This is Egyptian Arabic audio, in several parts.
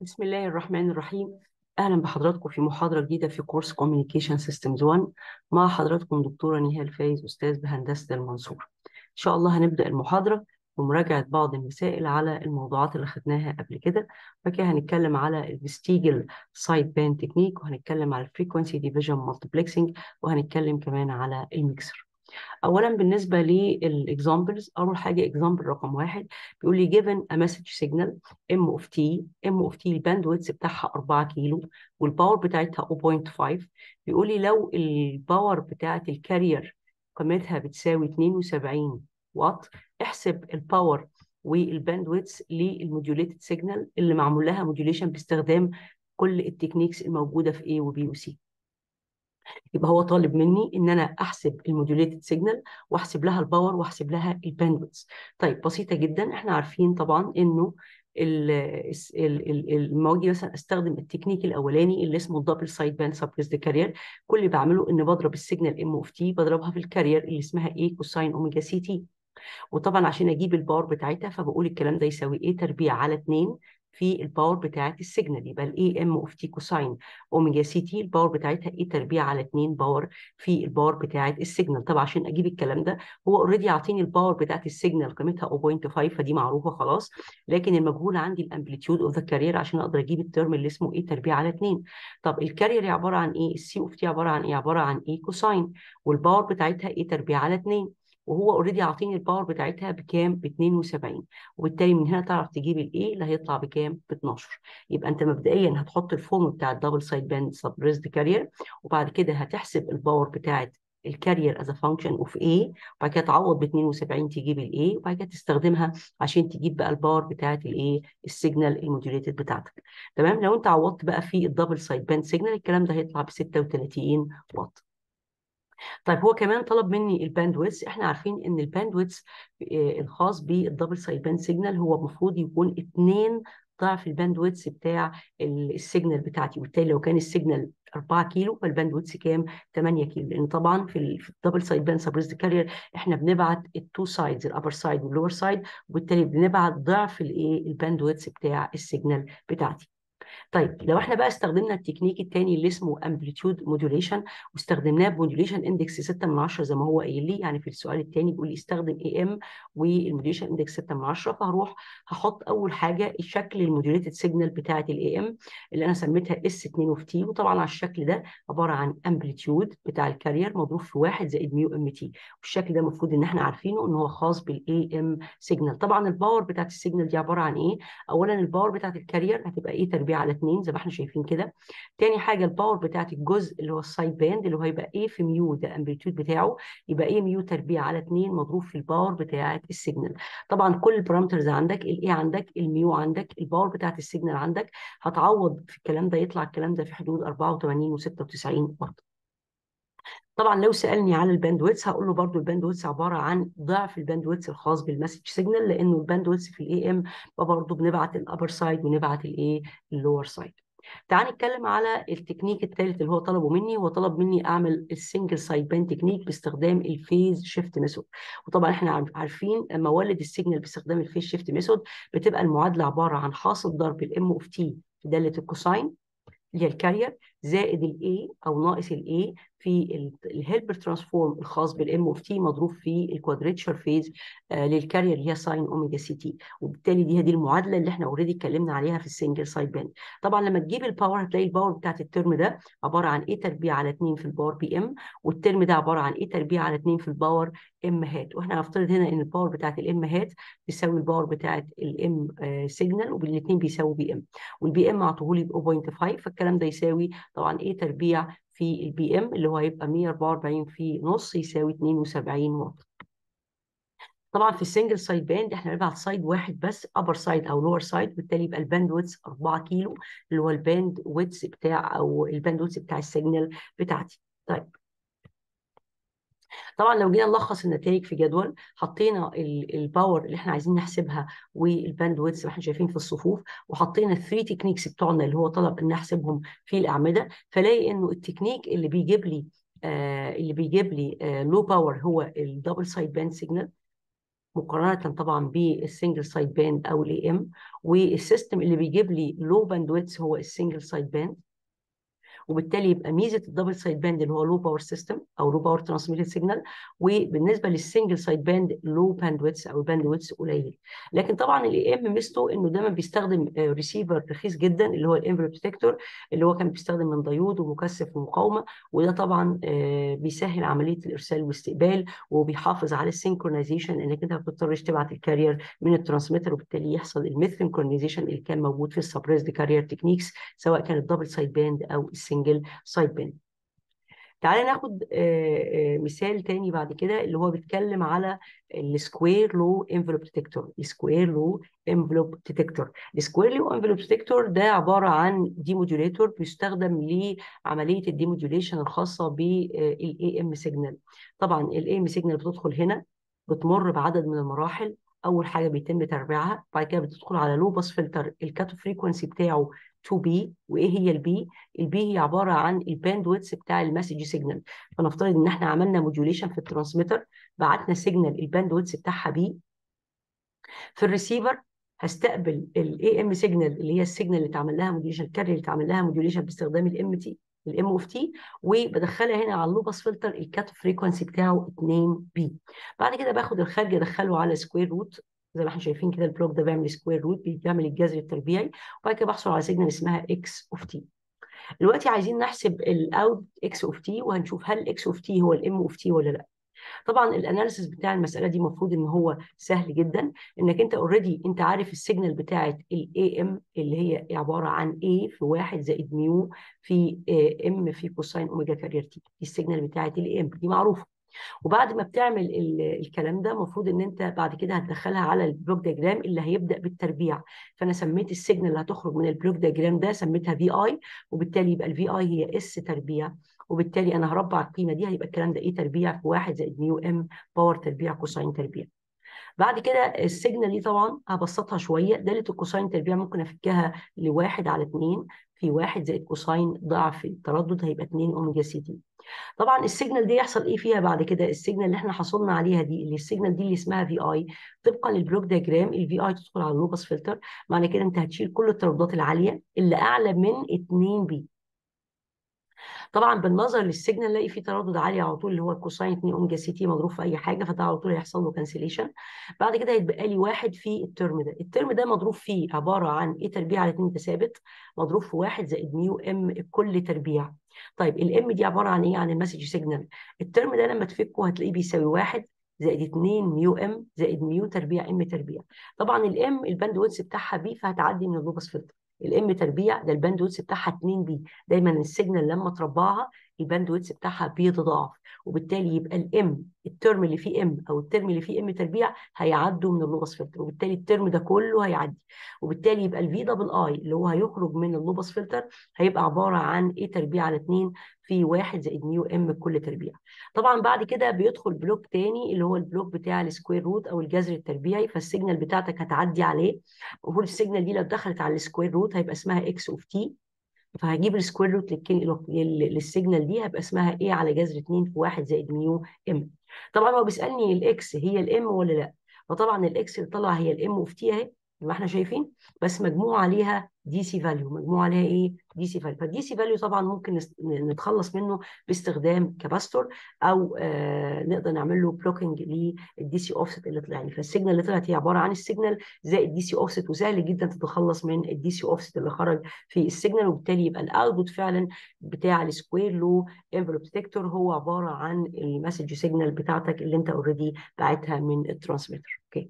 بسم الله الرحمن الرحيم أهلا بحضراتكم في محاضرة جديدة في كورس Communication Systems 1 مع حضراتكم دكتورة نهال فايز أستاذ بهندسة المنصورة إن شاء الله هنبدأ المحاضرة بمراجعة بعض المسائل على الموضوعات اللي خدناها قبل كده فكده هنتكلم على الفيستيجل سايد بان تكنيك وهنتكلم على الفريكونسي ديفيجن مالتيبلكسنج وهنتكلم كمان على الميكسر اولا بالنسبه للاكزامبلز اول حاجه اكزامبل رقم واحد بيقول لي given a message signal m of t m of t الباندويث بتاعها 4 كيلو والباور بتاعتها 0.5 بيقول لي لو الباور بتاعت الكارير قيمتها بتساوي 72 واط احسب الباور والباندويث للموديوليتد سيجنال اللي معمول لها موديوليشن باستخدام كل التكنيكس الموجوده في A وB وC يبقى هو طالب مني ان انا احسب الموديوليتد سيجنال واحسب لها الباور واحسب لها الباندويث طيب بسيطه جدا احنا عارفين طبعا انه المواجهه مثلا استخدم التكنيك الاولاني اللي اسمه الدبل سايد باند سبريسد كارير كل اللي بعمله ان بضرب السيجنال ام اوف تي بضربها في الكارير اللي اسمها ايه كوساين اوميجا سي تي وطبعا عشان اجيب الباور بتاعتها فبقول الكلام ده يساوي ايه تربيع على 2 في الباور بتاعت السيجنال يبقى الاي ام اوف تي كوساين اوميجا سي تي الباور بتاعتها ايه تربيع على 2 باور في الباور بتاعت السيجنال طبعا عشان اجيب الكلام ده هو اوريدي عاطيني الباور بتاعت السيجنال قيمتها 0.5 فدي معروفه خلاص لكن المجهول عندي الامبليتيود اوف ذا كارير عشان اقدر اجيب الترم اللي اسمه ايه تربيع على 2 طب الكارير عباره عن ايه السي اوف تي عباره عن ايه عباره عن ايه كوساين والباور بتاعتها ايه تربيع على 2 وهو اوريدي عاطيني الباور بتاعتها بكام؟ ب 72 وبالتالي من هنا تعرف تجيب الايه اللي هيطلع بكام؟ ب 12 يبقى انت مبدئيا هتحط الفورم بتاع الدبل سايد باند سبريزد كارير وبعد كده هتحسب الباور بتاعت الكارير از فانكشن اوف A وبعد كده تعوض ب 72 تجيب الايه وبعد كده تستخدمها عشان تجيب بقى الباور بتاعت الايه السيجنال الموديوليتد بتاعتك تمام لو انت عوضت بقى في الدبل سايد باند سيجنال الكلام ده هيطلع ب 36 واط طيب هو كمان طلب مني الباندويث احنا عارفين ان الباندويث الخاص بالدبل سايد باند سيجنال هو المفروض يكون 2 ضعف الباندويث بتاع السيجنال بتاعتي وبالتالي لو كان السيجنال 4 كيلو فالباندويث كام 8 كيلو لان طبعا في الدبل سايد باند سبريزد كارير احنا بنبعت التو سايدز الابر سايد واللور سايد وبالتالي بنبعت ضعف الايه الباندويث بتاع السيجنال بتاعتي طيب لو احنا بقى استخدمنا التكنيك الثاني اللي اسمه امبليتيود موديوليشن واستخدمناه بموديوليشن اندكس 6 من 10 زي ما هو قايل لي يعني في السؤال الثاني بيقول لي استخدم اي ام والموديوليشن اندكس 6 من 10 فهروح هحط اول حاجه الشكل الموديوليتد سيجنال بتاعه الاي ام اللي انا سميتها اس 2 اوف تي وطبعا على الشكل ده عباره عن امبليتيود بتاع الكارير مضروب في 1 زائد ميو ام تي والشكل ده المفروض ان احنا عارفينه ان هو خاص بالاي ام سيجنال طبعا الباور بتاعه السيجنال دي عباره عن ايه اولا الباور بتاعه الكارير هتبقى ايه تربيع على 2 زي ما احنا شايفين كده تاني حاجه الباور بتاعت الجزء اللي هو السايد باند اللي هو هيبقى ايه في ميو ده امبليتيود بتاعه يبقى ايه ميو تربيع على 2 مضروب في الباور بتاعت السيجنال طبعا كل البارامترز عندك الايه عندك الميو عندك الباور بتاعت السيجنال عندك هتعوض في الكلام ده يطلع الكلام ده في حدود 84 و96 واط طبعا لو سالني على الباندويتس هقول له برضو الباندويتس عباره عن ضعف الباندويتس الخاص بالمسج سيجنال لانه الباندويتس في الاي ام برضو بنبعت الابر سايد ونبعت الايه اللور سايد تعال نتكلم على التكنيك الثالث اللي هو طلبه مني هو طلب مني اعمل السنجل سايد بان تكنيك باستخدام الفيز شيفت ميثود وطبعا احنا عارفين موالد السيجنال باستخدام الفيز شيفت ميثود بتبقى المعادله عباره عن حاصل ضرب الام اوف تي في داله الكوساين اللي هي الكارير زائد الاي او ناقص الاي في الهيلبر ترانسفورم الخاص بالام اوف تي مضروب في الكوادريتشر فيز آه للكارير اللي هي ساين اوميجا سي تي وبالتالي دي هي دي المعادله اللي احنا اوريدي اتكلمنا عليها في السنجل سايد باند طبعا لما تجيب الباور هتلاقي الباور بتاعت الترم ده عباره عن ايه تربيع على 2 في الباور بي ام والترم ده عباره عن ايه تربيع على 2 في الباور ام هات واحنا هنفترض هنا ان الباور بتاعت الام هات بتساوي الباور بتاعت الام آه سيجنال والاثنين بيساووا بي ام والبي ام عطوه ب 0.5 فالكلام ده يساوي طبعا ايه تربيع في البي ام اللي هو هيبقى 144 في نص يساوي 72 واط طبعا في السنجل سايد باند احنا بنبعت سايد واحد بس ابر سايد او لور سايد بالتالي يبقى الباند ويدث 4 كيلو اللي هو الباند ويدث بتاع او الباند ويدث بتاع السيجنال بتاعتي طيب طبعا لو جينا نلخص النتائج في جدول حطينا الباور اللي احنا عايزين نحسبها والباند ويدث اللي احنا شايفين في الصفوف وحطينا الثري تكنيكس بتوعنا اللي هو طلب ان نحسبهم في الاعمده فلاقي انه التكنيك اللي بيجيب لي آه اللي بيجيب لي آه لو باور هو الدبل سايد باند سيجنال مقارنه طبعا بالسنجل سايد باند او الاي ام والسيستم اللي بيجيب لي لو باندويتس هو السنجل سايد باند وبالتالي يبقى ميزه الدبل سايد باند اللي هو لو باور سيستم او لو باور ترانسميتد سيجنال وبالنسبه للسنجل سايد باند لو باندويتس او باندويتس قليل لكن طبعا الاي ام ميزته انه دايما بيستخدم ريسيفر رخيص جدا اللي هو الانفلوب ديتكتور اللي هو كان بيستخدم من ديود ومكثف ومقاومه وده طبعا بيسهل عمليه الارسال والاستقبال وبيحافظ على السينكرونايزيشن انك انت ما بتضطرش تبعت الكارير من الترانسميتر وبالتالي يحصل الميثنكرونايزيشن اللي كان موجود في السبريسد كارير تكنيكس سواء كانت دبل سايد باند او السنجل سايد باند تعالى ناخد مثال تاني بعد كده اللي هو بيتكلم على السكوير لو انفلوب ديتكتور السكوير لو انفلوب ديتكتور السكوير لو انفلوب ديتكتور ده عباره عن ديموديوليتور بيستخدم لعمليه الديموديوليشن الخاصه بالاي ام سيجنال طبعا الاي ام سيجنال بتدخل هنا بتمر بعدد من المراحل اول حاجه بيتم تربيعها بعد كده بتدخل على لو باس فلتر الكات فريكونسي بتاعه 2 بي وايه هي البي البي هي عباره عن الباندويتس بتاع المسج سيجنال فنفترض ان احنا عملنا موديوليشن في الترانسميتر بعتنا سيجنال الباندويتس بتاعها بي في الريسيفر هستقبل الاي ام سيجنال اللي هي السيجنال اللي اتعمل لها موديوليشن الكارير اللي اتعمل لها موديوليشن باستخدام الام تي الام اوف تي وبدخلها هنا على اللوباس فلتر الكات فريكونسي بتاعه 2 بي بعد كده باخد الخارج ادخله على سكوير روت زي ما احنا شايفين كده البلوك ده بيعمل سكوير روت بيعمل الجذر التربيعي وبعد كده بحصل على سيجنال اسمها اكس اوف تي دلوقتي عايزين نحسب الاوت اكس اوف تي وهنشوف هل الاكس اوف تي هو الام اوف تي ولا لا طبعا الاناليسيس بتاع المساله دي المفروض ان هو سهل جدا انك انت اوريدي انت عارف السيجنال بتاعه الاي ام اللي هي عباره عن اي في 1 زائد ميو في ام في كوساين اوميجا كارير تي دي السيجنال بتاعه الاي ام دي معروفه وبعد ما بتعمل الكلام ده المفروض ان انت بعد كده هتدخلها على البلوك دياجرام اللي هيبدا بالتربيع فانا سميت السيجنال اللي هتخرج من البلوك دياجرام ده سميتها في اي وبالتالي يبقى الفي اي هي اس تربيع وبالتالي انا هربع القيمه دي هيبقى الكلام ده ايه تربيع في 1 زائد ميو ام باور تربيع كوساين تربيع بعد كده السيجنال دي طبعا هبسطها شويه داله الكوساين تربيع ممكن افكها لواحد على 2 في 1 زائد كوساين ضعف التردد هيبقى 2 اوميجا سي تي طبعا السيجنال دي يحصل ايه فيها بعد كده السيجنال اللي احنا حصلنا عليها دي اللي السيجنال دي اللي اسمها في اي طبقا للبلوك دياجرام الفي اي تدخل على اللوبس فلتر معنى كده انت هتشيل كل الترددات العاليه اللي اعلى من 2 بي طبعا بالنظر للسيجنال نلاقي في تردد عالي على طول اللي هو الكوساين 2 اوميجا سي تي مضروب في اي حاجه فده على طول هيحصل له كانسليشن بعد كده هيتبقى لي واحد في الترم ده الترم ده مضروب فيه عباره عن ايه تربيع على 2 ده ثابت مضروب في 1 زائد ميو ام كل تربيع طيب الام دي عباره عن ايه عن المسج سيجنال الترم ده لما تفكه هتلاقيه بيساوي 1 زائد 2 ميو ام زائد ميو تربيع ام تربيع طبعا الام الباند ويدث بتاعها بي فهتعدي من اللوبس فلتر الام تربيع ده الباند ويدث بتاعها 2 بي دايما السيجنال لما تربعها الباند ويدث بتاعها بيتضاعف وبالتالي يبقى الام الترم اللي فيه ام او الترم اللي فيه ام تربيع هيعدوا من اللوبس فلتر وبالتالي الترم ده كله هيعدي وبالتالي يبقى الفي دبل اي اللي هو هيخرج من اللوبس فلتر هيبقى عباره عن ايه تربيع على 2 في 1 زائد ميو ام كل تربيع طبعا بعد كده بيدخل بلوك تاني اللي هو البلوك بتاع السكوير روت او الجذر التربيعي فالسيجنال بتاعتك هتعدي عليه المفروض السيجنال دي لو دخلت على السكوير روت هيبقى اسمها اكس اوف تي فهجيب السكوير روت للسيجنال دي هيبقى اسمها ايه على جذر 2 في 1 زائد ميو ام طبعا هو بيسالني الاكس هي الام ولا لا فطبعا الاكس اللي طلع هي الام اوف تي اهي زي ما احنا شايفين بس مجموع عليها دي سي فاليو مجموع عليها ايه دي سي فاليو فالدي سي فاليو طبعا ممكن نتخلص منه باستخدام كاباستور او آه نقدر نعمل له بلوكينج للدي سي اوفست اللي طلع لي فالسيجنال اللي طلعت هي عباره عن السيجنال زائد دي سي اوفست وسهل جدا تتخلص من الدي سي اوفست اللي خرج في السيجنال وبالتالي يبقى الاوتبوت فعلا بتاع السكوير لو انفلوب ديتكتور هو عباره عن المسج سيجنال بتاعتك اللي انت اوريدي باعتها من الترانسميتر اوكي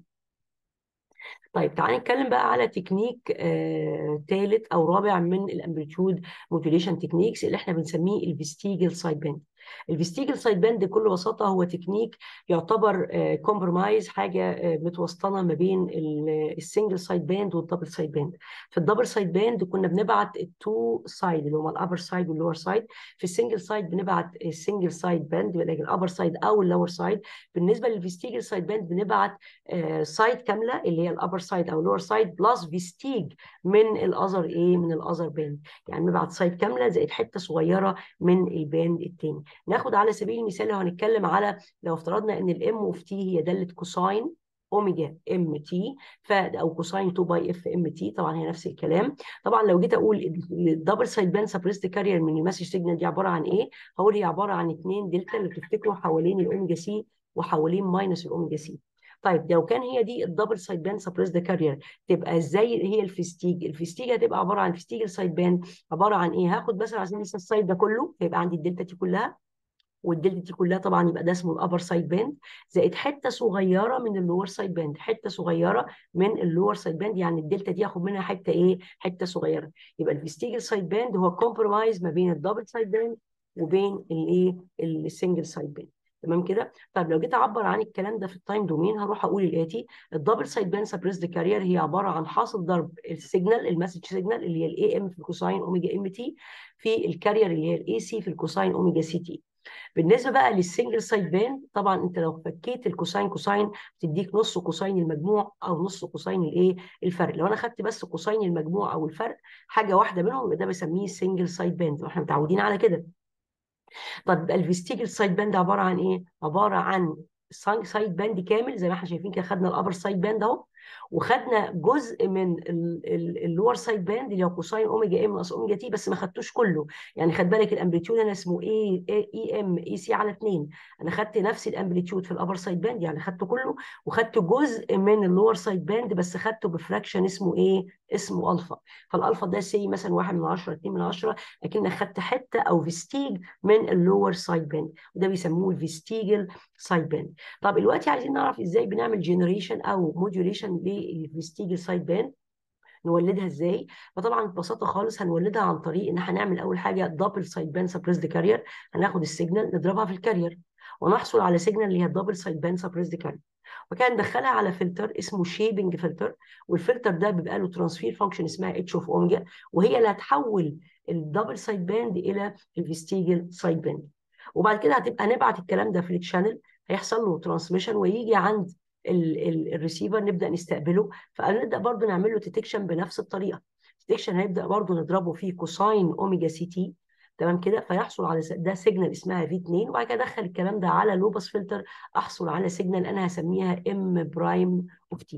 طيب تعالى نتكلم بقى على تكنيك ثالث آه او رابع من الامبليتيود موديوليشن تكنيكس اللي احنا بنسميه الفيستيجل سايد باند الفيستيجل سايد باند بكل بساطه هو تكنيك يعتبر كومبرومايز حاجه متوسطنه ما بين السنجل سايد باند والدبل سايد باند في الدبل سايد باند كنا بنبعت التو سايد اللي هما الابر سايد واللور سايد في السنجل سايد بنبعت السنجل سايد باند الابر سايد او اللور سايد بالنسبه للفيستيجل سايد باند بنبعت سايد كامله اللي هي الابر سايد او اللور سايد بلس فيستيج من الاذر ايه من الاذر باند يعني بنبعت سايد كامله زائد حته صغيره من الباند الثاني ناخد على سبيل المثال لو هنتكلم على لو افترضنا ان الام اوف تي هي داله كوساين اوميجا ام تي ف او كوساين 2 باي اف ام تي طبعا هي نفس الكلام طبعا لو جيت اقول الدبل سايد باند سبريست كارير من المسج سيجنال دي عباره عن ايه؟ هقول هي عباره عن اثنين دلتا اللي بتفتكروا حوالين الاوميجا سي وحوالين ماينس الاوميجا سي طيب لو كان هي دي الدبل سايد باند سبريست كارير تبقى ازاي هي الفستيج الفستيج هتبقى عباره عن فستيج السايد باند عباره عن ايه هاخد مثلا عشان لسه السايد ده كله هيبقى عندي الدلتا دي كلها والدلتا دي كلها طبعا يبقى ده اسمه الابر سايد باند زائد حته صغيره من اللور سايد باند حته صغيره من اللور سايد باند يعني الدلتا دي هاخد منها حته ايه حته صغيره يبقى الفيستيجل سايد باند هو كومبرومايز ما بين الدبل سايد باند وبين الايه السنجل سايد باند تمام كده طيب لو جيت اعبر عن الكلام ده في التايم دومين هروح اقول الاتي الدبل سايد باند سبريسد كارير هي عباره عن حاصل ضرب السيجنال المسج سيجنال اللي هي الاي ام في الكوساين اوميجا ام تي في الكارير اللي هي الاي سي في الكوساين اوميجا سي تي بالنسبه بقى للسنجل سايد باند طبعا انت لو فكيت الكوساين كوساين تديك نص كوساين المجموع او نص كوساين الايه الفرق لو انا خدت بس كوساين المجموع او الفرق حاجه واحده منهم يبقى ده بسميه سنجل سايد باند واحنا متعودين على كده طب الفيستيجل سايد باند عباره عن ايه عباره عن سايد باند كامل زي ما احنا شايفين كده خدنا الابر سايد باند اهو وخدنا جزء من اللور سايد باند اللي هو كوساين اوميجا ام ناقص اوميجا تي بس ما خدتوش كله يعني خد بالك الامبليتيود انا اسمه اي اي ام اي سي على 2 انا خدت نفس الامبليتيود في الابر سايد باند يعني خدته كله وخدت جزء من اللور سايد باند بس خدته بفراكشن اسمه ايه اسمه الفا فالالفا ده سي مثلا 1 من 10 2 من 10 اكنك خدت حته او فيستيج من اللور سايد باند وده بيسموه الفيستيجل سايد باند طب دلوقتي عايزين نعرف ازاي بنعمل جنريشن او موديوليشن للفيستيجل سايد باند نولدها ازاي فطبعا ببساطه خالص هنولدها عن طريق ان احنا هنعمل اول حاجه دبل سايد باند سبريسد كارير هناخد السيجنال نضربها في الكارير ونحصل على سيجنال اللي هي الدبل سايد باند سبريسد كارير وكان ندخلها على فلتر اسمه شيبنج فلتر والفلتر ده بيبقى له ترانسفير فانكشن اسمها اتش اوف اوميجا وهي اللي هتحول الدبل سايد باند الى الفيستيجل سايد باند وبعد كده هتبقى نبعت الكلام ده في التشانل هيحصل له ترانسميشن ويجي عند الريسيفر نبدا نستقبله فنبدا برضه نعمل له ديتكشن بنفس الطريقه ديتكشن هيبدا برضه نضربه فيه كوساين اوميجا سي تي تمام كده فيحصل على ده سيجنال اسمها في 2 وبعد كده ادخل الكلام ده على لوبس فلتر احصل على سيجنال انا هسميها ام برايم اوف تي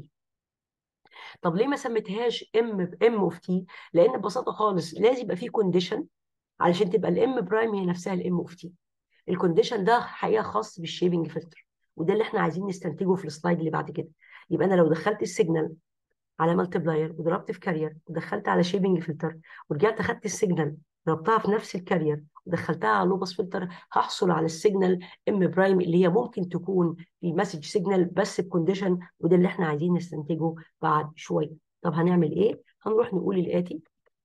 طب ليه ما سميتهاش ام ام اوف تي لان ببساطه خالص لازم يبقى في كونديشن علشان تبقى الام برايم هي نفسها الام اوف تي الكونديشن ده حقيقه خاص بالشيبنج فلتر وده اللي احنا عايزين نستنتجه في السلايد اللي بعد كده يبقى انا لو دخلت السيجنال على مالتبلاير وضربت في كارير ودخلت على شيبنج فلتر ورجعت اخدت السيجنال ضربتها في نفس الكارير ودخلتها على لوبس فلتر هحصل على السيجنال ام برايم اللي هي ممكن تكون في مسج سيجنال بس بكونديشن وده اللي احنا عايزين نستنتجه بعد شويه طب هنعمل ايه هنروح نقول الاتي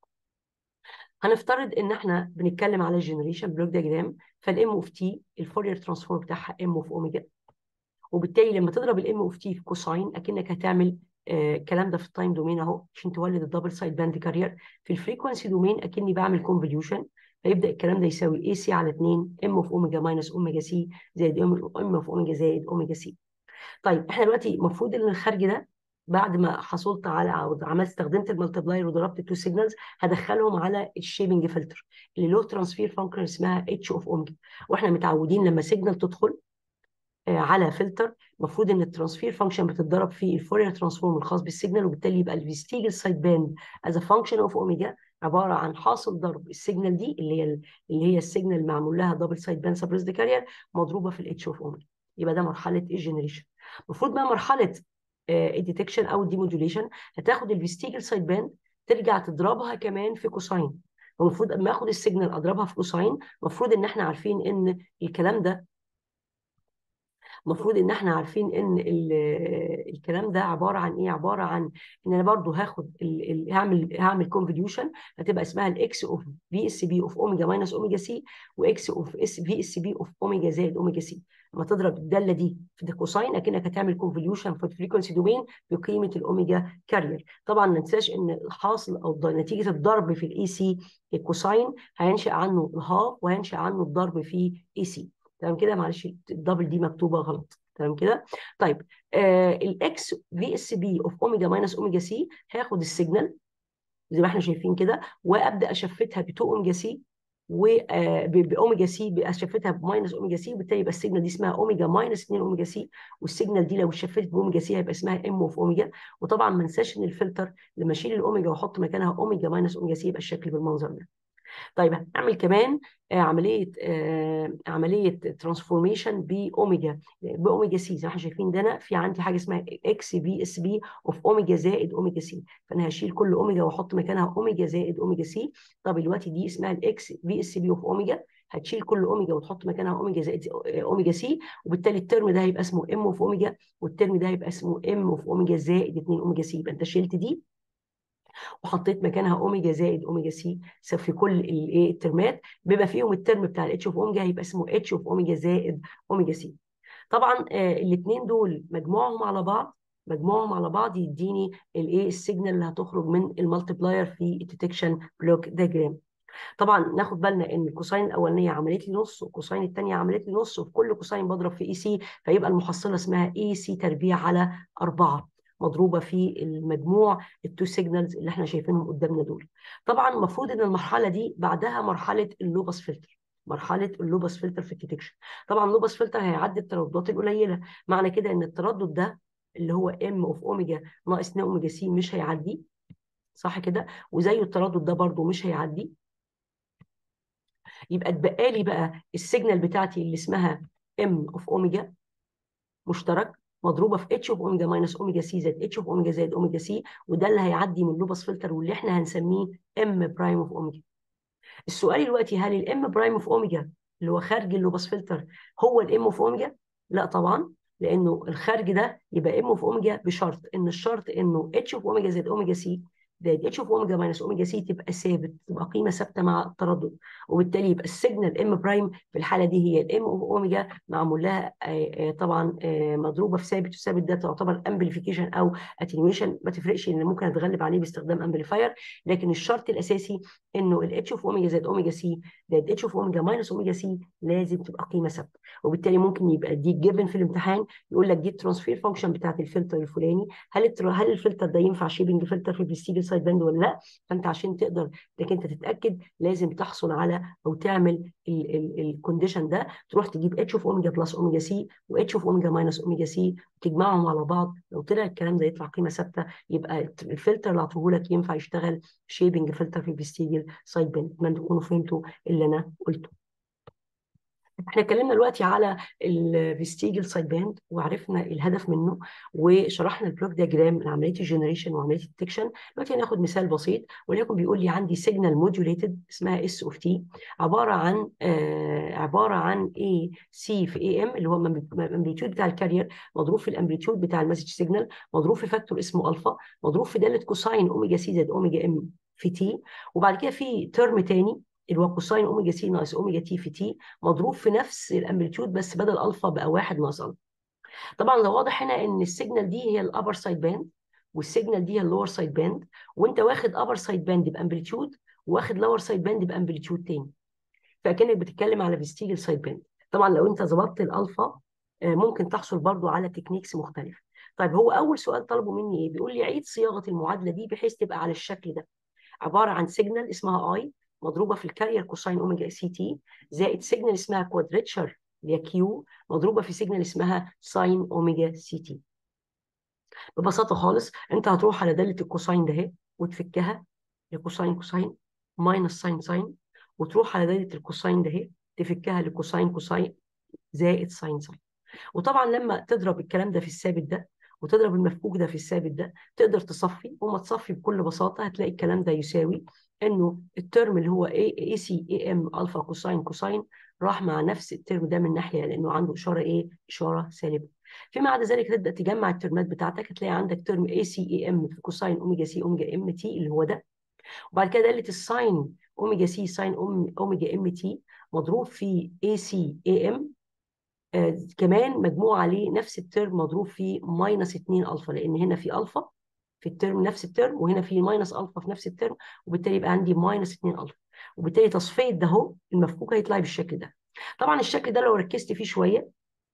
هنفترض ان احنا بنتكلم على الجنريشن بلوك دياجرام فالام اوف تي الفورير ترانسفورم بتاعها ام اوف اوميجا وبالتالي لما تضرب الام اوف تي في كوساين اكنك هتعمل الكلام آه ده في التايم دومين اهو عشان تولد الدبل سايد باند كارير في الفريكونسي دومين اكني بعمل كونفوليوشن فيبدا الكلام ده يساوي اي سي على 2 ام اوف اوميجا ماينس اوميجا سي زائد ام اوف اوميجا زائد اوميجا سي طيب احنا دلوقتي المفروض ان الخارج ده بعد ما حصلت على او عملت استخدمت المالتبلاير وضربت التو سيجنالز هدخلهم على الشيبنج فلتر اللي له ترانسفير فانكشن اسمها اتش اوف اوميجا واحنا متعودين لما سيجنال تدخل على فلتر المفروض ان الترانسفير فانكشن بتتضرب في الفورير ترانسفورم الخاص بالسيجنال وبالتالي يبقى الفيستيجل سايد باند از فانكشن اوف اوميجا عباره عن حاصل ضرب السيجنال دي اللي هي اللي هي السيجنال معمول لها دبل سايد باند سبريسد كارير مضروبه في الاتش اوف اوميجا يبقى ده مرحله الجنريشن المفروض بقى مرحله الديتكشن او الديمودوليشن هتاخد الفيستيجل سايد باند ترجع تضربها كمان في كوساين المفروض اما اخد السيجنال اضربها في كوساين المفروض ان احنا عارفين ان الكلام ده المفروض ان احنا عارفين ان الكلام ده عباره عن ايه عباره عن ان انا برضو هاخد ال ال هعمل هعمل كونفوليوشن هتبقى اسمها الاكس اوف في اس بي اوف اوميجا ماينس اوميجا سي واكس اوف اس في اس بي اوف اوميجا زائد اوميجا سي لما تضرب الداله دي في الكوساين اكنك هتعمل كونفوليوشن في الفريكونسي دومين بقيمه الاوميجا كارير طبعا ما ننساش ان الحاصل او نتيجه الضرب في الاي سي الكوساين هينشا عنه الهاف وهينشا عنه الضرب في اي سي تمام كده معلش الدبل دي مكتوبه غلط تمام كده طيب آه الاكس في اس بي اوف اوميجا ماينس اوميجا سي هاخد السيجنال زي ما احنا شايفين كده وابدا اشفتها ب 2 اوميجا سي وباوميجا سي بقى شفتها بماينس اوميجا سي وبالتالي يبقى السيجنال دي اسمها اوميجا ماينس 2 اوميجا سي والسيجنال دي لو شفت باوميجا سي هيبقى اسمها ام اوف اوميجا وطبعا ما انساش ان الفلتر لما اشيل الاوميجا واحط مكانها اوميجا ماينس اوميجا سي يبقى الشكل بالمنظر ده طيب هنعمل كمان آه، عمليه آه، عمليه ترانسفورميشن باوميجا باوميجا سي زي ما احنا شايفين ده انا في عندي حاجه اسمها اكس بي اس بي اوف اوميجا زائد اوميجا سي فانا هشيل كل اوميجا واحط مكانها اوميجا زائد اوميجا سي طب دلوقتي دي اسمها الاكس بي اس بي اوف اوميجا هتشيل كل اوميجا وتحط مكانها اوميجا زائد اوميجا سي وبالتالي الترم ده هيبقى اسمه ام اوف اوميجا والترم ده هيبقى اسمه ام اوف اوميجا زائد 2 اوميجا سي يبقى انت شلت دي وحطيت مكانها اوميجا زائد اوميجا سي في كل الايه الترمات بما فيهم الترم بتاع الاتش اوف اوميجا هيبقى اسمه اتش اوف اوميجا زائد اوميجا سي طبعا آه الاثنين دول مجموعهم على بعض مجموعهم على بعض يديني الايه السيجنال اللي هتخرج من المالتبلاير في الديتكشن بلوك دياجرام طبعا ناخد بالنا ان الكوساين الاولانيه عملت لي نص والكوساين الثانيه عملت لي نص وفي كل كوساين بضرب في اي سي فيبقى المحصله اسمها اي سي تربيع على 4 مضروبه في المجموع التو سيجنالز اللي احنا شايفينهم قدامنا دول طبعا المفروض ان المرحله دي بعدها مرحله اللوبس فلتر مرحله اللوبس فلتر في الديتكشن طبعا اللوبس فلتر هيعدي الترددات القليله معنى كده ان التردد ده اللي هو ام اوف اوميجا ناقص 2 اوميجا سي مش هيعدي صح كده وزي التردد ده برده مش هيعدي يبقى اتبقى لي بقى السيجنال بتاعتي اللي اسمها ام اوف اوميجا مشترك مضروبه في اتش اوف اوميجا ماينس اوميجا سي زائد اتش اوف اوميجا زائد اوميجا سي وده اللي هيعدي من لوبس فلتر واللي احنا هنسميه ام برايم اوف اوميجا السؤال دلوقتي هل الام برايم اوف اوميجا اللي هو خارج اللوبس فلتر هو الام اوف اوميجا لا طبعا لانه الخارج ده يبقى ام اوف اوميجا بشرط ان الشرط انه اتش اوف اوميجا زائد اوميجا سي زائد اتش اوف اوميجا ماينس اوميجا سي تبقى ثابت تبقى قيمه ثابته مع التردد وبالتالي يبقى السيجنال ام برايم في الحاله دي هي الام اوف اوميجا معمول لها طبعا مضروبه في ثابت والثابت ده تعتبر امبليفيكيشن او اتنيويشن ما تفرقش ان ممكن اتغلب عليه باستخدام امبليفاير لكن الشرط الاساسي انه الاتش اوف اوميجا زائد اوميجا سي زائد اتش اوف اوميجا ماينس اوميجا سي لازم تبقى قيمه ثابته وبالتالي ممكن يبقى دي جيفن في الامتحان يقول لك دي الترانسفير فانكشن بتاعت الفلتر الفلاني هل هل الفلتر ده ينفع شيبنج فلتر في البريستيجل سايد باند ولا لا فانت عشان تقدر انك انت تتاكد لازم تحصل على او تعمل الكونديشن ده تروح تجيب اتش اوف اوميجا بلس اوميجا سي واتش اوف اوميجا ماينس اوميجا سي تجمعهم على بعض لو طلع الكلام ده يطلع قيمه ثابته يبقى الفلتر اللي هعطيه لك ينفع يشتغل شيبنج فلتر في البريستيجل سايد باند اتمنى تكونوا فهمتوا اللي انا قلته احنا اتكلمنا دلوقتي على الفيستيجل سايد باند وعرفنا الهدف منه وشرحنا البلوك دياجرام لعمليه الجنريشن وعمليه الديتكشن دلوقتي هناخد مثال بسيط وليكن بيقول لي عندي سيجنال موديوليتد اسمها اس اوف تي عباره عن آه عباره عن اي سي في اي ام اللي هو الامبليتيود بتاع الكارير مضروب في الامبليتيود بتاع المسج سيجنال مضروب في فاكتور اسمه الفا مضروب في داله كوساين اوميجا سي زائد اوميجا ام في تي وبعد كده في ترم تاني اللي هو كوساين اوميجا سي ناقص اوميجا تي في تي مضروب في نفس الامبليتيود بس بدل الفا بقى واحد ناقص الفا طبعا ده واضح هنا ان السيجنال دي هي الابر سايد باند والسيجنال دي هي اللور سايد باند وانت واخد ابر سايد باند بامبليتيود واخد لور سايد باند بامبليتيود تاني فكانك بتتكلم على فيستيجل سايد باند طبعا لو انت ظبطت الالفا ممكن تحصل برضو على تكنيكس مختلفه طيب هو اول سؤال طلبه مني ايه بيقول لي عيد صياغه المعادله دي بحيث تبقى على الشكل ده عباره عن سيجنال اسمها اي مضروبه في الكارير كوساين اوميجا سي تي زائد سيجنال اسمها كوادريتشر اللي هي كيو مضروبه في سيجنال اسمها ساين اوميجا سي تي ببساطه خالص انت هتروح على داله الكوساين ده اهي وتفكها لكوساين كوساين ماينس ساين ساين وتروح على داله الكوساين ده اهي تفكها لكوساين كوساين زائد ساين ساين وطبعا لما تضرب الكلام ده في الثابت ده وتضرب المفكوك ده في الثابت ده تقدر تصفي وما تصفي بكل بساطه هتلاقي الكلام ده يساوي انه الترم اللي هو اي سي اي ام الفا كوساين كوساين راح مع نفس الترم ده من ناحيه لانه عنده اشاره ايه؟ اشاره سالبه. فيما عدا ذلك تبدا تجمع الترمات بتاعتك هتلاقي عندك ترم اي سي اي ام في كوساين اوميجا سي اوميجا ام تي اللي هو ده. وبعد كده داله الساين اوميجا سي ساين اوميجا ام تي مضروب في اي سي اي ام آه كمان مجموع عليه نفس الترم مضروب في ماينس 2 الفا لان هنا في الفا في الترم نفس الترم وهنا في ماينس الفا في نفس الترم وبالتالي يبقى عندي ماينس 2 الفا وبالتالي تصفيه ده اهو المفكوك هيطلع بالشكل ده طبعا الشكل ده لو ركزت فيه شويه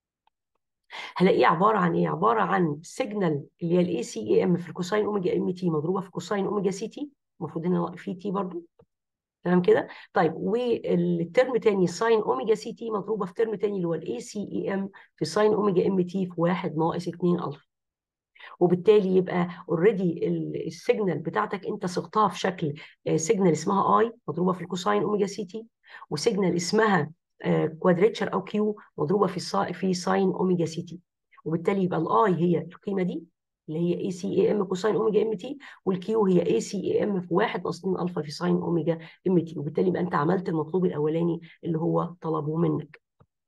هلاقيه عباره عن ايه؟ عباره عن سيجنال اللي هي الاي سي اي ام في الكوساين اوميجا ام تي مضروبه في كوساين اوميجا سي تي المفروض هنا في تي برضو تمام كده طيب والترم تاني ساين اوميجا سي تي مضروبه في ترم تاني اللي هو الاي سي اي ام في ساين اوميجا ام تي في 1 ناقص 2 الفا وبالتالي يبقى اوريدي السيجنال بتاعتك انت صغتها في شكل سيجنال اسمها اي مضروبه في الكوساين اوميجا سي تي وسيجنال اسمها كوادريتشر او كيو مضروبه في في ساين اوميجا سي تي وبالتالي يبقى الاي هي القيمه دي اللي هي اي سي اي ام كوساين اوميجا ام تي والكيو هي اي سي اي ام في 1 ناقص 2 الفا في ساين اوميجا ام تي وبالتالي يبقى انت عملت المطلوب الاولاني اللي هو طلبه منك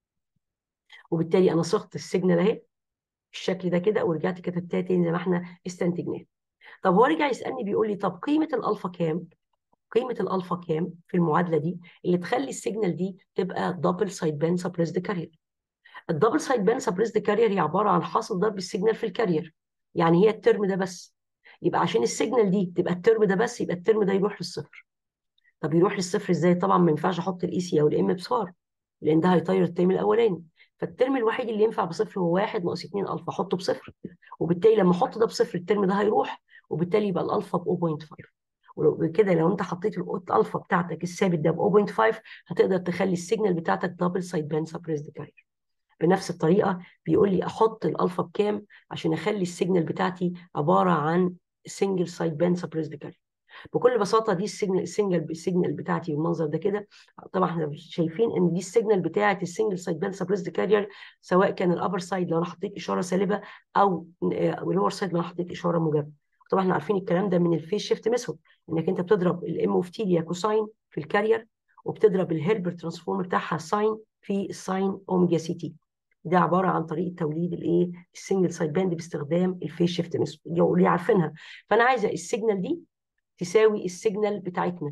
وبالتالي انا صغت السيجنال اهي بالشكل ده كده ورجعت كتبتها تاني زي ما احنا استنتجناها طب هو رجع يسالني بيقول لي طب قيمه الالفا كام قيمه الالفا كام في المعادله دي اللي تخلي السيجنال دي تبقى دبل سايد بان سبريسد كارير الدبل سايد بان سبريسد كارير هي عباره عن حاصل ضرب السيجنال في الكارير يعني هي الترم ده بس يبقى عشان السيجنال دي تبقى الترم ده بس يبقى الترم ده يروح للصفر طب يروح للصفر ازاي طبعا ما ينفعش احط الاي سي او الام بصفار لان ده هيطير الترم الاولاني فالترم الوحيد اللي ينفع بصفر هو 1 ناقص 2 الفا احطه بصفر وبالتالي لما احط ده بصفر الترم ده هيروح وبالتالي يبقى الالفا ب 0.5 ولو كده لو انت حطيت الالفا بتاعتك الثابت ده ب 0.5 هتقدر تخلي السيجنال بتاعتك دبل سايد بان سبريسد كارير بنفس الطريقه بيقول لي احط الالفا بكام عشان اخلي السيجنال بتاعتي عباره عن سنجل سايد بان سبريسد كارير بكل بساطه دي السيجنال السيجنال السيجنال بتاعتي بالمنظر ده كده طبعا احنا شايفين ان دي السيجنال بتاعه السنجل سايد بان سبريسد كارير سواء كان الابر سايد لو انا حطيت اشاره سالبه او اللور سايد لو انا حطيت اشاره موجبه طبعا احنا عارفين الكلام ده من الفيس شيفت ميثود انك انت بتضرب الام اوف تي اللي هي كوساين في الكارير وبتضرب الهيلبر ترانسفورم بتاعها ساين في الساين اوميجا سي تي ده عباره عن طريقه توليد الايه السنجل سايد باند باستخدام الفيس شيفت ميثود اللي عارفينها فانا عايزه السيجنال دي تساوي السيجنال بتاعتنا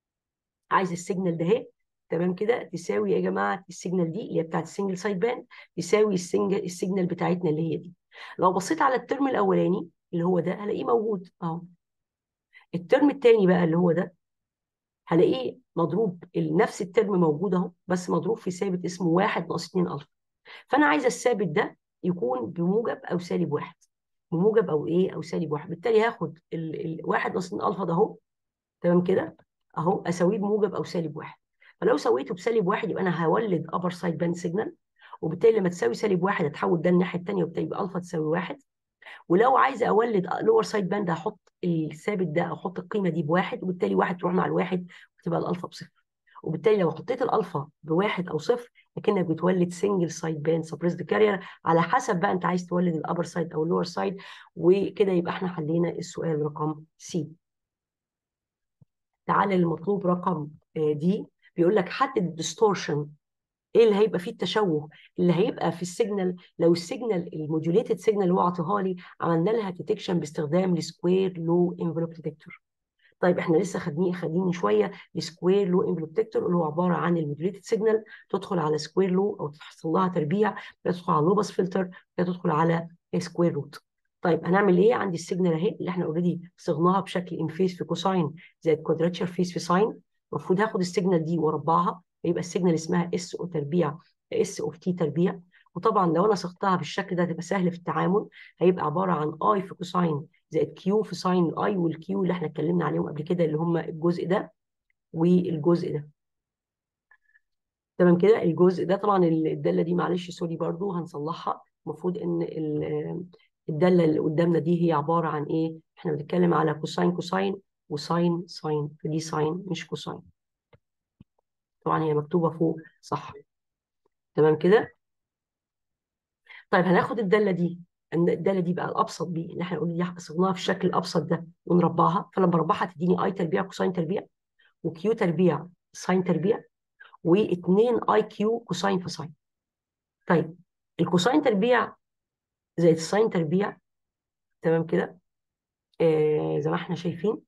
عايز السيجنال ده اهي تمام كده تساوي يا جماعه السيجنال دي اللي هي بتاعت السنجل سايد باند تساوي السنجل السيجنال بتاعتنا اللي هي دي لو بصيت على الترم الاولاني اللي هو ده هلاقيه موجود اهو الترم الثاني بقى اللي هو ده هلاقيه مضروب نفس الترم موجود اهو بس مضروب في ثابت اسمه 1 ناقص 2 الفا فانا عايزه الثابت ده يكون بموجب او سالب واحد بموجب او ايه او سالب واحد بالتالي هاخد الواحد ناقص 2 الفا ده اهو تمام كده اهو اساويه بموجب او سالب واحد فلو سويته بسالب واحد يبقى انا هولد ابر سايد باند سيجنال وبالتالي لما تساوي سالب واحد هتحول ده الناحيه الثانيه وبالتالي يبقى الفا تساوي واحد ولو عايزه اولد لور سايد باند هحط الثابت ده احط القيمه دي بواحد وبالتالي واحد تروح مع الواحد وتبقى الالفا بصفر وبالتالي لو حطيت الالفا بواحد او صفر اكنك بتولد سنجل سايد باند سبريسد كارير على حسب بقى انت عايز تولد الابر سايد او اللور سايد وكده يبقى احنا حلينا السؤال رقم سي تعالى للمطلوب رقم دي بيقول لك حدد الديستورشن ايه اللي هيبقى فيه التشوه اللي هيبقى في السيجنال لو السيجنال الموديوليتد سيجنال اللي هو عطاها لي عملنا لها ديتكشن باستخدام السكوير لو انفلوب ديتكتور طيب احنا لسه خدنين خدين شويه السكوير لو انفلوب ديتكتور اللي هو عباره عن الموديوليتد سيجنال تدخل على سكوير لو او تحصل لها تربيع تدخل على لوبس فلتر تدخل على سكوير روت طيب هنعمل ايه عندي السيجنال اهي اللي احنا اوريدي صغناها بشكل ان فيس في كوساين زائد كوادراتشر فيس في ساين المفروض هاخد السيجنال دي واربعها يبقى السيجنال اسمها اس او تربيع اس اوف تي تربيع وطبعا لو انا صغتها بالشكل ده هتبقى سهل في التعامل هيبقى عباره عن اي في كوساين زائد كيو في ساين الاي والكيو اللي احنا اتكلمنا عليهم قبل كده اللي هم الجزء ده والجزء ده تمام كده الجزء ده طبعا الداله دي معلش سوري برضو هنصلحها المفروض ان الداله اللي قدامنا دي هي عباره عن ايه احنا بنتكلم على كوساين كوساين وساين ساين فدي ساين مش كوساين طبعا هي مكتوبه فوق صح تمام كده طيب هناخد الداله دي الداله دي بقى الابسط دي اللي احنا قلنا صغناها في الشكل الابسط ده ونربعها فلما بربعها تديني اي تربيع كوساين تربيع وكيو تربيع ساين تربيع و2 اي كيو كوساين في ساين طيب الكوساين تربيع زائد الساين تربيع تمام كده آه زي ما احنا شايفين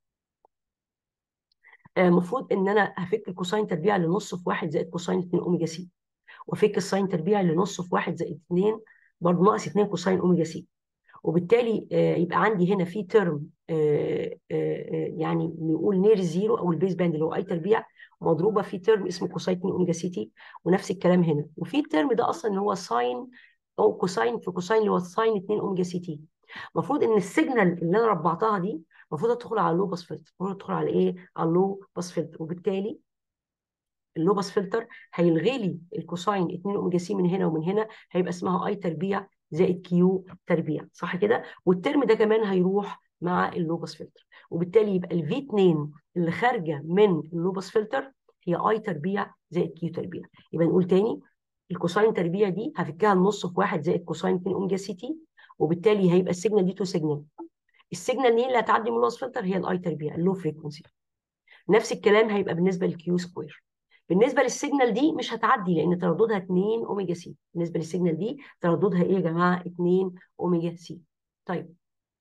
المفروض آه ان انا هفك الكوساين تربيع لنص في واحد زائد كوساين 2 اوميجا سي وافك الساين تربيع لنص في واحد زائد 2 برضه ناقص 2 كوساين اوميجا سي وبالتالي آه يبقى عندي هنا في ترم آه يعني نقول نير زيرو او البيس باند اللي هو اي تربيع مضروبه في ترم اسمه كوساين 2 اوميجا سي تي ونفس الكلام هنا وفي الترم ده اصلا اللي هو ساين او كوساين في كوساين اللي هو ساين 2 اوميجا سي تي المفروض ان السيجنال اللي انا ربعتها دي المفروض تدخل على اللو باس فلتر المفروض تدخل على ايه على اللو باس فلتر وبالتالي اللو باس فلتر هيلغي لي الكوساين 2 اوميجا سي من هنا ومن هنا هيبقى اسمها اي تربيع زائد كيو تربيع صح كده والترم ده كمان هيروح مع اللو باس فلتر وبالتالي يبقى الفي 2 اللي خارجه من اللو باس فلتر هي اي تربيع زائد كيو تربيع يبقى نقول تاني الكوساين تربيع دي هفكها النص في واحد زائد كوساين 2 اوميجا سي تي وبالتالي هيبقى السيجنال دي تو سيجنال السيجنال دي اللي هتعدي من اللوس فلتر هي الاي تربيع اللو فريكونسي نفس الكلام هيبقى بالنسبه للكيو سكوير بالنسبه للسيجنال دي مش هتعدي لان ترددها 2 اوميجا سي بالنسبه للسيجنال دي ترددها ايه يا جماعه 2 اوميجا سي طيب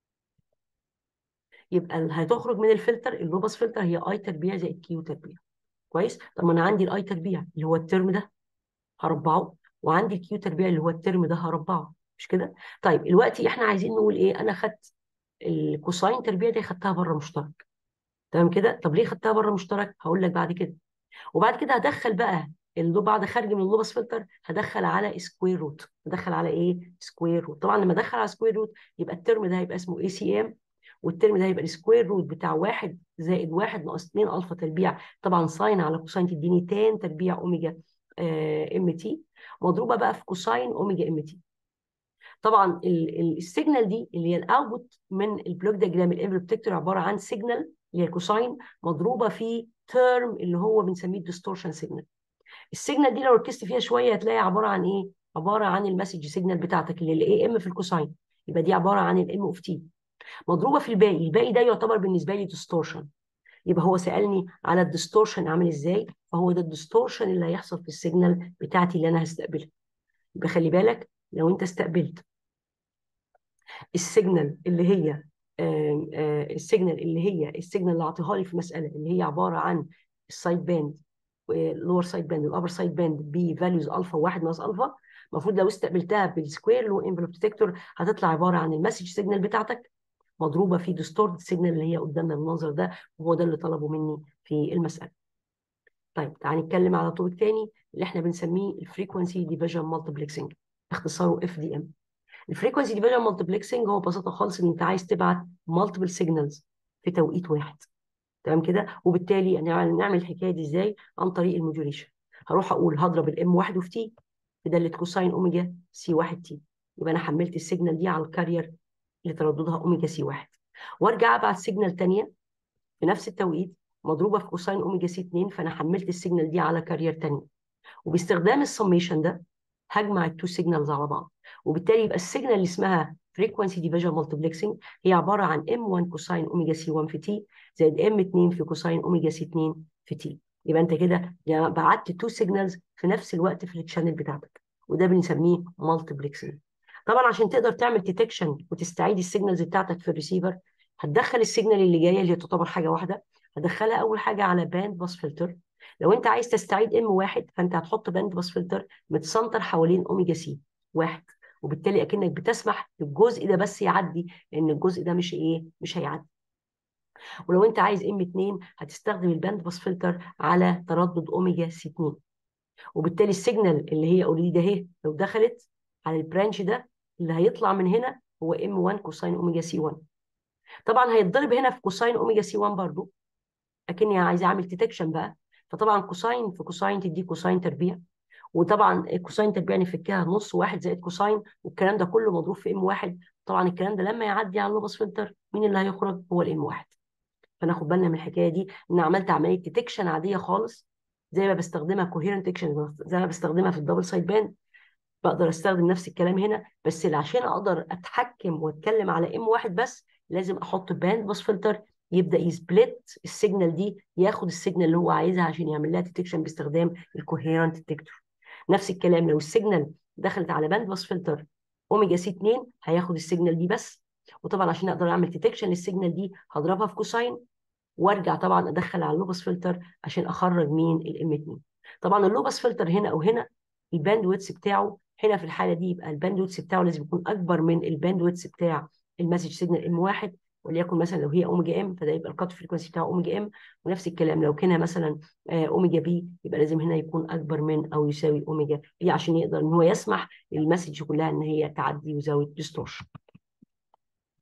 يبقى اللي هتخرج من الفلتر اللوباس فلتر هي اي تربيع زائد كيو تربيع كويس طب ما انا عندي الاي تربيع اللي هو الترم ده هربعه وعندي الكيو تربيع اللي هو الترم ده هربعه مش كده طيب دلوقتي احنا عايزين نقول ايه انا خدت الكوساين تربيع دي خدتها بره مشترك تمام كده طب ليه خدتها بره مشترك هقول لك بعد كده وبعد كده هدخل بقى اللي بعد خارج من اللوبس فلتر هدخل على سكوير روت هدخل على ايه سكوير روت طبعا لما ادخل على سكوير روت يبقى الترم ده هيبقى اسمه اي سي ام والترم ده هيبقى السكوير روت بتاع 1 زائد 1 ناقص 2 الفا تربيع طبعا ساين على كوساين تديني تان تربيع اوميجا آه ام تي مضروبه بقى في كوساين اوميجا ام تي طبعا السيجنال دي اللي هي الاوتبوت من البلوك دياجرام الانفرتكتور عباره عن سيجنال اللي هي كوساين مضروبه في تيرم اللي هو بنسميه الديستورشن سيجنال السيجنال دي لو ركزت فيها شويه هتلاقي عباره عن ايه عباره عن المسج سيجنال بتاعتك اللي الاي ام في الكوساين يبقى دي عباره عن الام اوف تي مضروبه في الباقي الباقي ده يعتبر بالنسبه لي ديستورشن يبقى هو سالني على الديستورشن عامل ازاي فهو ده الديستورشن اللي هيحصل في السيجنال بتاعتي اللي انا هستقبلها يبقى خلي بالك لو انت استقبلت السيجنال اللي هي آه آه السيجنال اللي هي السيجنال اللي اعطيها لي في مساله اللي هي عباره عن السايد باند اللور سايد باند والابر سايد باند بفاليوز الفا واحد ناقص الفا المفروض لو استقبلتها بالسكوير لو انفلوب ديتكتور هتطلع عباره عن المسج سيجنال بتاعتك مضروبه في ديستورد سيجنال اللي هي قدامنا بالمنظر ده وهو ده اللي طلبه مني في المساله. طيب تعالى نتكلم على توبيك تاني اللي احنا بنسميه الفريكونسي ديفيجن مالتيبلكسنج اختصاره اف دي ام. الفريكونسي ديفيجن مالتيبلكسنج هو ببساطه خالص ان انت عايز تبعت مالتيبل سيجنالز في توقيت واحد. تمام كده وبالتالي نعمل الحكايه دي ازاي عن طريق الموديوليشن هروح اقول هضرب الام 1 في تي في داله كوساين اوميجا سي 1 تي يبقى انا حملت السيجنال دي على الكارير اللي ترددها اوميجا سي 1 وارجع ابعت سيجنال ثانيه في نفس التوقيت مضروبه في كوساين اوميجا سي 2 فانا حملت السيجنال دي على كارير ثانيه وباستخدام السميشن ده هجمع التو سيجنالز على بعض وبالتالي يبقى السيجنال اللي اسمها فريكونسي ديفيجن مالتيبلكسنج هي عباره عن ام 1 كوساين اوميجا سي 1 في تي زائد ام 2 في كوساين اوميجا سي 2 في تي يبقى انت كده بعت تو سيجنالز في نفس الوقت في التشانل بتاعتك وده بنسميه مالتيبلكسنج طبعا عشان تقدر تعمل ديتكشن وتستعيد السيجنالز بتاعتك في الريسيفر هتدخل السيجنال اللي جايه اللي تعتبر حاجه واحده هتدخلها اول حاجه على باند باس فلتر لو انت عايز تستعيد ام واحد فانت هتحط باند باس فلتر متسنتر حوالين اوميجا سي واحد وبالتالي اكنك بتسمح للجزء ده بس يعدي لان الجزء ده مش ايه مش هيعدي ولو انت عايز ام 2 هتستخدم الباند باس فلتر على تردد اوميجا سي 2 وبالتالي السيجنال اللي هي اوريدي ده اهي لو دخلت على البرانش ده اللي هيطلع من هنا هو ام 1 كوساين اوميجا سي 1 طبعا هيتضرب هنا في كوساين اوميجا سي 1 برضو اكني عايزه اعمل ديتكشن بقى فطبعا كوساين في كوساين تدي كوساين تربيع وطبعا الكوساين تربيع نفكها نص واحد زائد كوساين والكلام ده كله مضروب في ام واحد طبعا الكلام ده لما يعدي على اللوبس فلتر مين اللي هيخرج هو الام واحد فناخد بالنا من الحكايه دي ان عملت عمليه ديتكشن عاديه خالص زي ما بستخدمها كوهيرنت ديتكشن زي ما بستخدمها في الدبل سايد باند بقدر استخدم نفس الكلام هنا بس اللي عشان اقدر اتحكم واتكلم على ام واحد بس لازم احط باند باس فلتر يبدا يسبلت السيجنال دي ياخد السيجنال اللي هو عايزها عشان يعمل لها ديتكشن باستخدام الكوهيرنت ديتكتور نفس الكلام لو السيجنال دخلت على باند باس فلتر اوميجا سي 2 هياخد السيجنال دي بس وطبعا عشان اقدر اعمل ديتكشن للسيجنال دي هضربها في كوساين وارجع طبعا ادخل على اللوبس فلتر عشان اخرج مين الام 2 طبعا اللوبس فلتر هنا او هنا الباند ويتس بتاعه هنا في الحاله دي يبقى الباند ويتس بتاعه لازم يكون اكبر من الباند ويتس بتاع المسج سيجنال ام 1 وليكن مثلا لو هي اوميجا ام فده يبقى الكات فريكونسي بتاعه اوميجا ام ونفس الكلام لو كان مثلا اوميجا بي يبقى لازم هنا يكون اكبر من او يساوي اوميجا بي عشان يقدر ان هو يسمح للمسج كلها ان هي تعدي وزاويه ديستورشن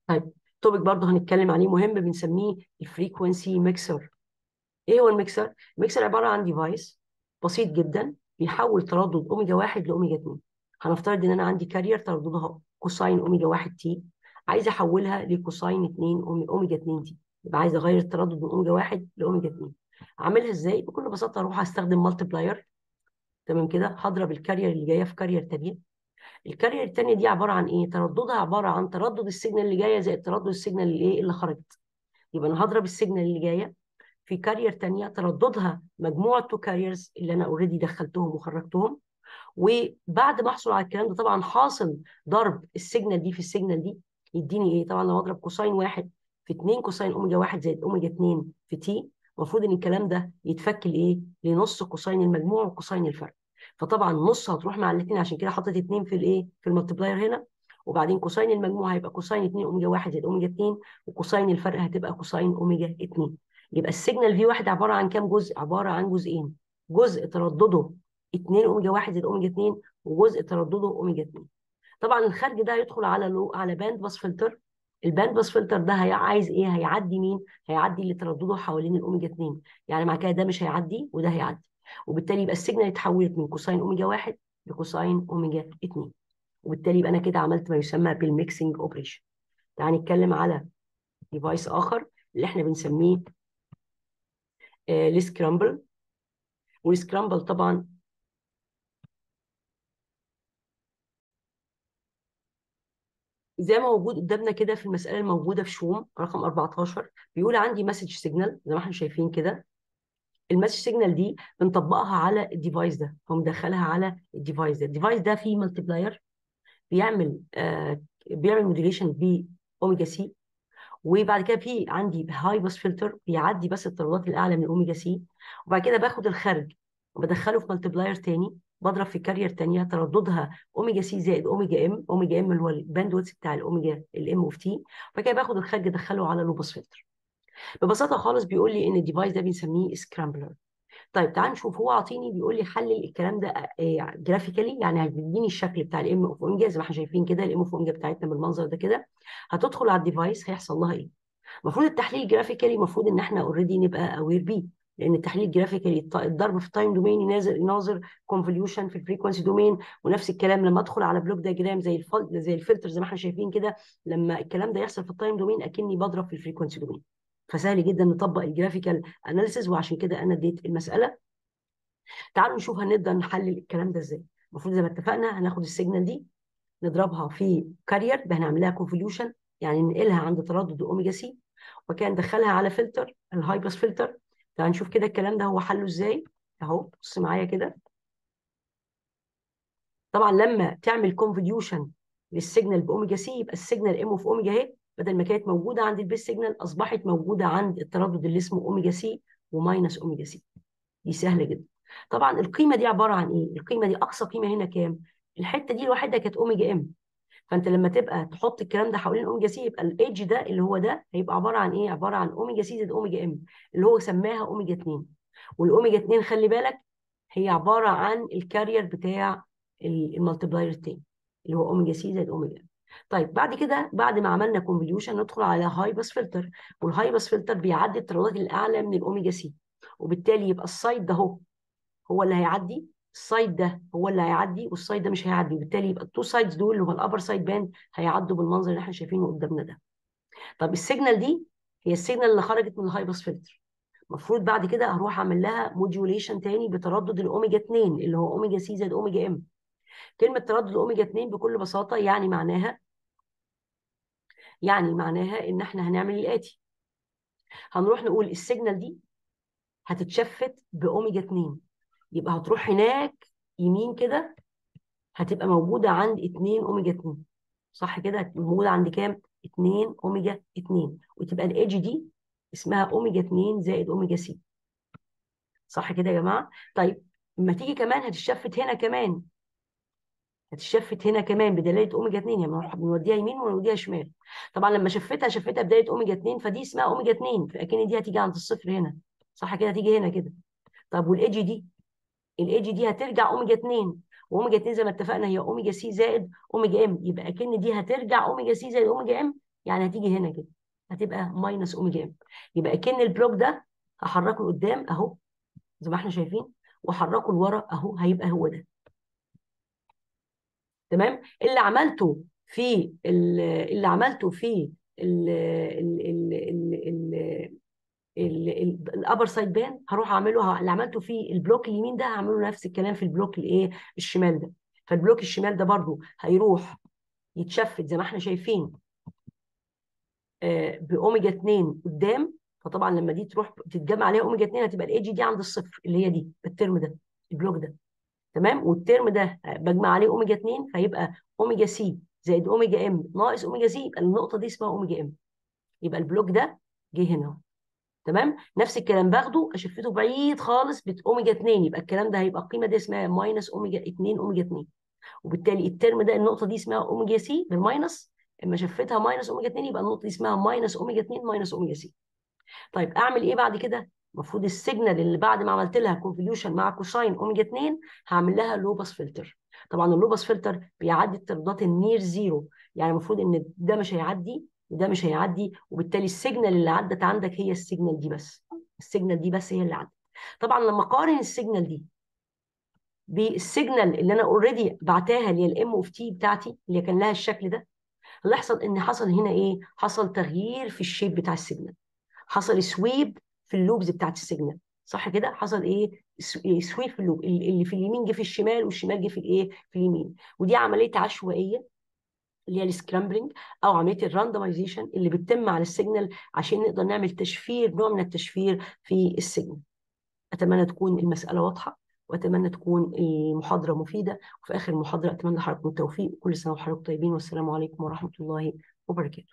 طيب توبيك برضه هنتكلم عليه مهم بنسميه الفريكونسي ميكسر ايه هو الميكسر الميكسر عباره عن ديفايس بسيط جدا بيحول تردد اوميجا 1 لاوميجا 2 هنفترض ان انا عندي كارير ترددها كوساين اوميجا 1 تي عايز احولها لكوساين 2 اوميجا 2 تي يبقى عايز اغير التردد من اوميجا 1 لاوميجا 2 اعملها ازاي بكل بساطه اروح استخدم مالتبلاير تمام كده هضرب الكارير اللي جايه في كارير ثانيه الكارير الثانيه دي عباره عن ايه ترددها عباره عن تردد السيجنال اللي جايه زائد تردد السيجنال اللي ايه اللي خرجت يبقى انا هضرب السيجنال اللي جايه في كارير تانية ترددها مجموعة تو كاريرز اللي أنا اوريدي دخلتهم وخرجتهم وبعد ما أحصل على الكلام ده طبعا حاصل ضرب السيجنال دي في السيجنال دي يديني إيه؟ طبعا لو أضرب كوساين واحد في 2 كوساين أوميجا واحد زائد أوميجا 2 في تي المفروض إن الكلام ده يتفك لإيه؟ لنص كوساين المجموع وكوساين الفرق فطبعا نص هتروح مع الاثنين عشان كده حطيت 2 في الايه؟ في الملتبلاير هنا وبعدين كوساين المجموع هيبقى كوساين 2 اوميجا 1 زائد اوميجا 2 وكوساين الفرق هتبقى كوساين اوميجا 2 يبقى السيجنال في واحد عباره عن كام جزء؟ عباره عن جزئين جزء تردده 2 اوميجا 1 زائد اوميجا 2 وجزء تردده اوميجا 2 طبعا الخارج ده هيدخل على لو على باند باس فلتر الباند باس فلتر ده هي عايز ايه؟ هيعدي مين؟ هيعدي اللي تردده حوالين الاوميجا 2 يعني مع كده ده مش هيعدي وده هيعدي وبالتالي يبقى السيجنال اتحولت من كوساين اوميجا 1 لكوساين اوميجا 2 وبالتالي يبقى انا كده عملت ما يسمى بالميكسنج اوبريشن تعال نتكلم على ديفايس اخر اللي احنا بنسميه آه السكرامبل والسكرامبل طبعا زي ما موجود قدامنا كده في المسألة الموجودة في شوم رقم 14 بيقول عندي مسج سيجنال زي ما احنا شايفين كده المسج سيجنال دي بنطبقها على الديفايس ده هو مدخلها على الديفايس ده الديفايس ده فيه مالتيبلاير بيعمل آه بيعمل موديليشن باوميجا سي وبعد كده في عندي هاي باس فلتر بيعدي بس الترددات الاعلى من الاوميجا سي وبعد كده باخد الخارج وبدخله في مالتيبلاير تاني بضرب في كارير تانية ترددها اوميجا سي زائد اوميجا ام اوميجا ام اللي هو الباندويث بتاع الاوميجا الام اوف تي وبعد كده باخد الخارج ادخله على لوباس فلتر ببساطه خالص بيقول لي ان الديفايس ده بنسميه سكرامبلر طيب تعال نشوف هو عاطيني بيقول لي حلل الكلام ده جرافيكالي يعني هيديني الشكل بتاع الام اوف اوميجا زي ما احنا شايفين كده الام اوف اوميجا بتاعتنا بالمنظر ده كده هتدخل على الديفايس هيحصل لها ايه؟ المفروض التحليل جرافيكالي المفروض ان احنا اوريدي نبقى اوير بيه لان التحليل الجرافيكالي الضرب في التايم دومين ينازل يناظر كونفوليوشن في الفريكونسي دومين ونفس الكلام لما ادخل على بلوك دياجرام زي الفل... زي الفلتر زي ما احنا شايفين كده لما الكلام ده يحصل في التايم دومين اكني بضرب في الفريكونسي دومين فسهل جدا نطبق الجرافيكال اناليسيز وعشان كده انا اديت المساله تعالوا نشوف هنقدر نحلل الكلام ده ازاي المفروض زي ما اتفقنا هناخد السيجنال دي نضربها في كارير ده هنعمل لها كونفوليوشن يعني ننقلها عند تردد اوميجا سي وكان ندخلها على فلتر الهاي باس فلتر تعال نشوف كده الكلام ده هو حله ازاي اهو بص معايا كده طبعا لما تعمل كونفوليوشن للسيجنال باوميجا سي يبقى السيجنال ام اوف اوميجا اهي بدل ما كانت موجوده عند البيس سيجنال اصبحت موجوده عند التردد اللي اسمه اوميجا سي وماينس اوميجا سي دي سهله جدا طبعا القيمه دي عباره عن ايه القيمه دي اقصى قيمه هنا كام الحته دي لوحدها كانت اوميجا ام فانت لما تبقى تحط الكلام ده حوالين اوميجا سي يبقى الايدج ده اللي هو ده هيبقى عباره عن ايه عباره عن اوميجا سي زائد اوميجا ام اللي هو سماها اوميجا 2 والاوميجا 2 خلي بالك هي عباره عن الكارير بتاع المالتيبلاير التاني اللي هو اوميجا سي زائد اوميجا ام طيب بعد كده بعد ما عملنا كونفوليوشن ندخل على هاي باس فلتر والهاي باس فلتر بيعدي الترددات الاعلى من الاوميجا سي وبالتالي يبقى السايد ده هو هو اللي هيعدي السايد ده هو اللي هيعدي والسايد ده مش هيعدي وبالتالي يبقى التو سايدز دول اللي هو الابر سايد باند هيعدوا بالمنظر اللي احنا شايفينه قدامنا ده طب السيجنال دي هي السيجنال اللي خرجت من الهاي باس فلتر المفروض بعد كده هروح اعمل لها موديوليشن تاني بتردد الاوميجا 2 اللي هو اوميجا سي زائد اوميجا ام كلمه تردد الاوميجا 2 بكل بساطه يعني معناها يعني معناها ان احنا هنعمل الاتي هنروح نقول السيجنال دي هتتشفت باوميجا 2 يبقى هتروح هناك يمين كده هتبقى موجوده عند 2 اوميجا 2 صح كده هتبقى موجوده عند كام 2 اوميجا 2 وتبقى الايدج دي اسمها اوميجا 2 زائد اوميجا سي صح كده يا جماعه طيب لما تيجي كمان هتتشفت هنا كمان هتشفت هنا كمان بدلاله اوميجا 2 يعني بنوديها يمين ونوديها شمال طبعا لما شفتها شفتها بدايه اوميجا 2 فدي اسمها اوميجا 2 فاكن دي هتيجي عند الصفر هنا صح كده هتيجي هنا كده طب والايدج دي الايدج دي هترجع اوميجا 2 واوميجا 2 زي ما اتفقنا هي اوميجا سي زائد اوميجا ام يبقى اكن دي هترجع اوميجا سي زائد اوميجا ام يعني هتيجي هنا كده هتبقى ماينس اوميجا ام يبقى كأن البلوك ده هحركه لقدام اهو زي ما احنا شايفين واحركه لورا اهو هيبقى هو ده تمام اللي عملته في اللي عملته في الابر سايد بان هروح اعمله اللي عملته في البلوك اليمين ده هعمله نفس الكلام في البلوك الايه الشمال ده فالبلوك الشمال ده برضو هيروح يتشفت زي ما احنا شايفين آه، باوميجا 2 قدام فطبعا لما دي تروح تتجمع عليها اوميجا 2 هتبقى الاي جي دي عند الصفر اللي هي دي الترم ده البلوك ده تمام والترم ده بجمع عليه اوميجا 2 فيبقى اوميجا سي زائد اوميجا ام ناقص اوميجا سي يبقى النقطه دي اسمها اوميجا ام يبقى البلوك ده جه هنا تمام نفس الكلام باخده اشفته بعيد خالص باوميجا 2 يبقى الكلام ده هيبقى القيمه دي اسمها ماينس اوميجا 2 اوميجا 2 وبالتالي الترم ده النقطه دي اسمها اوميجا سي بالماينس اما شفتها ماينس اوميجا 2 يبقى النقطه دي اسمها ماينس اوميجا 2 ماينس اوميجا سي طيب اعمل ايه بعد كده المفروض السيجنال اللي بعد ما عملت لها كونفوليوشن مع كوساين اوميجا 2 هعمل لها لوباس فلتر طبعا اللوباس فلتر بيعدي الترددات النير زيرو يعني المفروض ان ده مش هيعدي وده مش هيعدي وبالتالي السيجنال اللي عدت عندك هي السيجنال دي بس السيجنال دي بس هي اللي عدت طبعا لما اقارن السيجنال دي بالسيجنال اللي انا اوريدي بعتها اللي هي الام اوف تي بتاعتي اللي كان لها الشكل ده اللي حصل ان حصل هنا ايه حصل تغيير في الشيب بتاع السيجنال حصل سويب في اللوبز بتاعت السيجنال صح كده حصل ايه سويب في اللوب اللي في اليمين جه في الشمال والشمال جه في الايه في اليمين ودي عمليه عشوائيه اللي هي السكرامبلينج او عمليه الراندمايزيشن اللي بتتم على السيجنال عشان نقدر نعمل تشفير نوع من التشفير في السيجنال اتمنى تكون المساله واضحه واتمنى تكون المحاضره مفيده وفي اخر المحاضره اتمنى لحضراتكم التوفيق كل سنه وحضراتكم طيبين والسلام عليكم ورحمه الله وبركاته